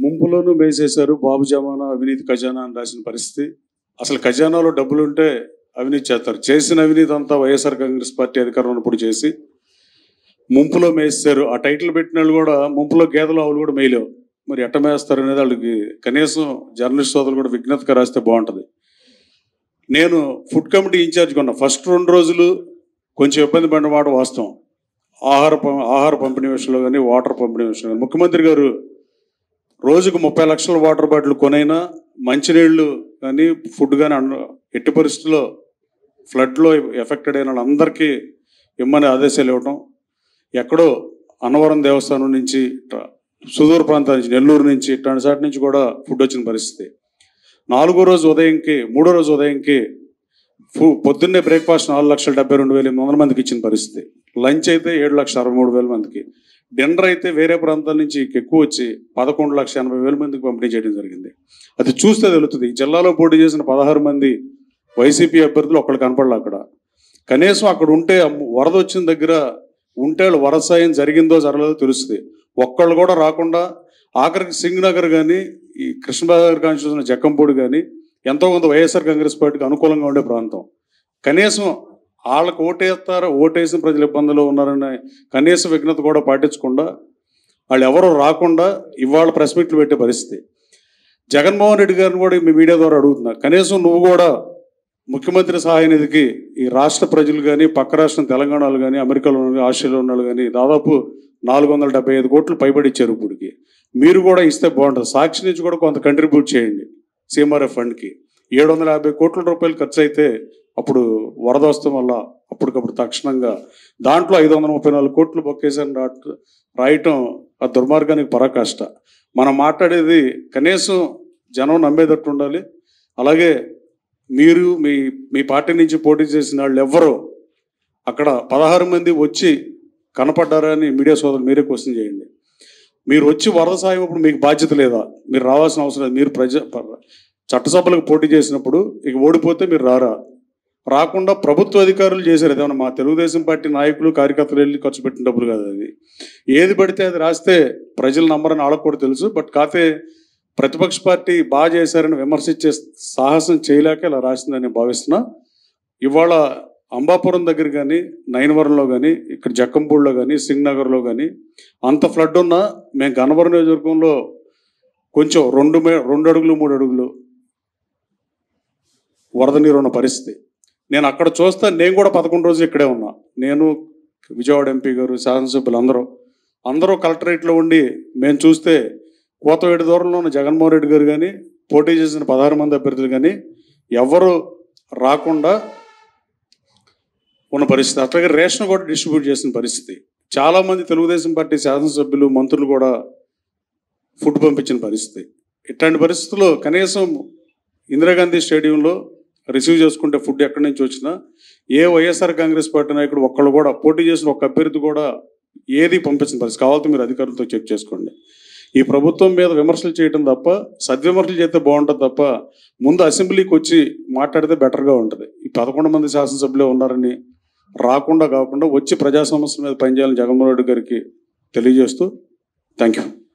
ముంపులోనూ వేసేశారు బాబు జమానా అవినీతి ఖజానా అని రాసిన పరిస్థితి అసలు ఖజానాలో డబ్బులు ఉంటే అవినీతి చేస్తారు చేసిన అవినీతి అంతా వైఎస్ఆర్ కాంగ్రెస్ పార్టీ అధికారం ఉన్నప్పుడు చేసి ముంపులో మేస్తారు ఆ టైటిల్ పెట్టిన వాళ్ళు కూడా ముంపులో గేదెలు ఆవులు కూడా మేయలేవు మరి ఎట్ట మేస్తారు అనేది వాళ్ళకి కనీసం జర్నలిస్ట్ సోదరులు కూడా విజ్ఞతగా రాస్తే బాగుంటుంది నేను ఫుడ్ కమిటీ ఇన్ఛార్జ్ కొన్నా ఫస్ట్ రెండు రోజులు కొంచెం ఇబ్బంది పడిన మాట వాస్తవం ఆహార పం- ఆహార పంపిణీ విషయంలో కానీ వాటర్ పంపిణీ విషయంలో కానీ ముఖ్యమంత్రి గారు రోజుకు ముప్పై లక్షల వాటర్ బాటిల్ కొనైనా మంచినీళ్ళు కానీ ఫుడ్ కానీ అన్న ఎట్టి పరిస్థితుల్లో ఫ్లడ్లో ఎఫెక్టెడ్ అయిన వాళ్ళందరికీ ఇమ్మని ఆదేశాలు ఇవ్వటం ఎక్కడో అన్నవరం దేవస్థానం నుంచి ఇట్లా సుదూర ప్రాంతాల నుంచి నెల్లూరు నుంచి ఇట్లాంటి సాటి నుంచి కూడా ఫుడ్ వచ్చిన పరిస్థితి నాలుగో రోజు ఉదయంకి మూడో రోజు ఉదయంకి ఫు పొద్దున్నే బ్రేక్ఫాస్ట్ నాలుగు లక్షల డెబ్బై రెండు వేల ఎనిమిది వందల మందికి ఇచ్చిన పరిస్థితి లంచ్ అయితే ఏడు లక్షల అరవై మూడు వేల మందికి డిన్నర్ అయితే వేరే ప్రాంతాల నుంచి ఎక్కువ వచ్చి పదకొండు లక్షల ఎనభై వేల మందికి పంపిణీ చేయడం జరిగింది అది చూస్తే తెలుస్తుంది ఈ జిల్లాలో పోటీ చేసిన పదహారు మంది వైసీపీ అభ్యర్థులు ఒక్కళ్ళు కనపడలే అక్కడ కనీసం అక్కడ ఉంటే అమ్మ- వరద వచ్చిన దగ్గర ఉంటే వాళ్ళు వరద సాయం జరిగిందో జరగలేదో తెలుస్తుంది ఒక్కళ్ళు కూడా రాకుండా ఆఖరికి సింగ్ నగర్ కానీ ఈ కృష్ణబాగర్ కాన్స్టిట్యూషన్ జక్కంపూడి కానీ ఎంతో కొంత వైఎస్ఆర్ కాంగ్రెస్ పార్టీకి అనుకూలంగా ఉండే ప్రాంతం కనీసం వాళ్ళకు ఓటేస్తారో ఓటేసిన ప్రజలు ఇబ్బందులు ఉన్నారనే కనీస విఘ్నత కూడా పాటించకుండా వాళ్ళు ఎవరు రాకుండా ఇవాళ ప్రెస్ మీట్లు పెట్టే పరిస్థితి జగన్మోహన్ రెడ్డి గారిని కూడా మీ మీడియా ద్వారా అడుగుతున్నా కనీసం నువ్వు కూడా ముఖ్యమంత్రి సహాయ నిధికి ఈ రాష్ట్ర ప్రజలు కానీ పక్క రాష్ట్రం తెలంగాణలో కానీ అమెరికాలో ఉన్న ఆస్ట్రేలియాలో ఉన్న వాళ్ళు కానీ దాదాపు నాలుగు వందల డెబ్బై ఐదు కోట్లు పైబడి ఇచ్చారు ఇప్పటికి మీరు కూడా ఇస్తే బాగుంటుంది సాక్షి నుంచి కూడా కొంత కంట్రిబ్యూట్ చేయండి సీఎంఆర్ఎఫ్ ఫండ్కి ఏడు వందల యాభై కోట్ల రూపాయలు ఖర్చు అయితే అప్పుడు వరద వస్తాం వల్ల అప్పటికప్పుడు తక్షణంగా దాంట్లో ఐదు వందల ముప్పై నాలుగు కోట్లు బొక్కేసారి రాట రాయటం ఆ దుర్మార్గానికి పరాకాష్ట మనం మాట్లాడేది కనీసం జనం నమ్మేటట్టు ఉండాలి అలాగే మీరు మీ మీ పార్టీ నుంచి పోటీ చేసిన వాళ్ళు ఎవ్వరూ అక్కడ పదహారు మంది వచ్చి కనపడ్డారా అని మీడియా సోదరులు మీరే క్వశ్చన్ చేయండి మీరు వచ్చి వరద సాయం ఇప్పుడు మీకు బాధ్యత లేదా మీరు రావాల్సిన అవసరం లేదు మీరు ప్రజ ప- చట్టసభలకు పోటీ చేసినప్పుడు ఇక ఓడిపోతే మీరు రారా రాకుండా ప్రభుత్వ అధికారులు చేశారు ఏదైనా మా తెలుగుదేశం పార్టీ నాయకులు కార్యకర్తలు వెళ్ళి ఖర్చు పెట్టిన డబ్బులు కాదు అది ఏది పడితే అది రాస్తే ప్రజలు నమ్మరని వాళ్ళకు కూడా తెలుసు బట్ కాతే ప్రతిపక్ష పార్టీ బాగా చేశారని విమర్శించే సాహసం చేయలేక ఇలా రాసిందని నేను భావిస్తున్నా ఇవాళ అంబాపురం దగ్గర కానీ నైనవరంలో కానీ ఇక్కడ జక్కంపూడిలో కానీ సింగ్ నగర్లో కానీ అంత ఫ్లడ్ ఉన్నా మేము గన్నవరం నియోజకవర్గంలో కొంచెం రెండు మే రెండు అడుగులు మూడు అడుగులు వరద నీరు ఉన్న పరిస్థితి నేను అక్కడ చూస్తా నేను కూడా పదకొండు రోజులు ఇక్కడే ఉన్నా నేను విజయవాడ ఎంపీ గారు శాసనసభ్యులు అందరూ అందరూ కలెక్టరేట్లో ఉండి మేము చూస్తే కోతవేడి దూరంలో ఉన్న జగన్మోహన్ రెడ్డి గారు కానీ పోటీ చేసిన పదహారు మంది అభ్యర్థులు కానీ ఎవరు రాకుండా ఉన్న పరిస్థితి అట్లాగే రేషన్ కూడా డిస్ట్రిబ్యూట్ చేసిన పరిస్థితి చాలా మంది తెలుగుదేశం పార్టీ శాసనసభ్యులు మంత్రులు కూడా ఫుడ్ పంపించిన పరిస్థితి ఇట్లాంటి పరిస్థితుల్లో కనీసం ఇందిరాగాంధీ స్టేడియంలో రిసీవ్ చేసుకుంటే ఫుడ్ ఎక్కడి నుంచి వచ్చినా ఏ వైఎస్ఆర్ కాంగ్రెస్ పార్టీ నాయకుడు ఒక్కళ్ళు కూడా పోటీ చేసిన ఒక్క అభ్యర్థి కూడా ఏది పంపించిన పరిస్థితి కావాలంటే మీరు అధికారులతో చెక్ చేసుకోండి ఈ ప్రభుత్వం మీద విమర్శలు చేయడం తప్ప సద్విమర్శలు చేస్తే బాగుంటుంది తప్ప ముందు అసెంబ్లీకి వచ్చి మాట్లాడితే బెటర్గా ఉంటుంది ఈ పదకొండు మంది శాసనసభ్యులే ఉన్నారని రాకుండా కాకుండా వచ్చి ప్రజా సమస్యల మీద పనిచేయాలని జగన్మోహన్ రెడ్డి గారికి తెలియజేస్తూ థ్యాంక్ యూ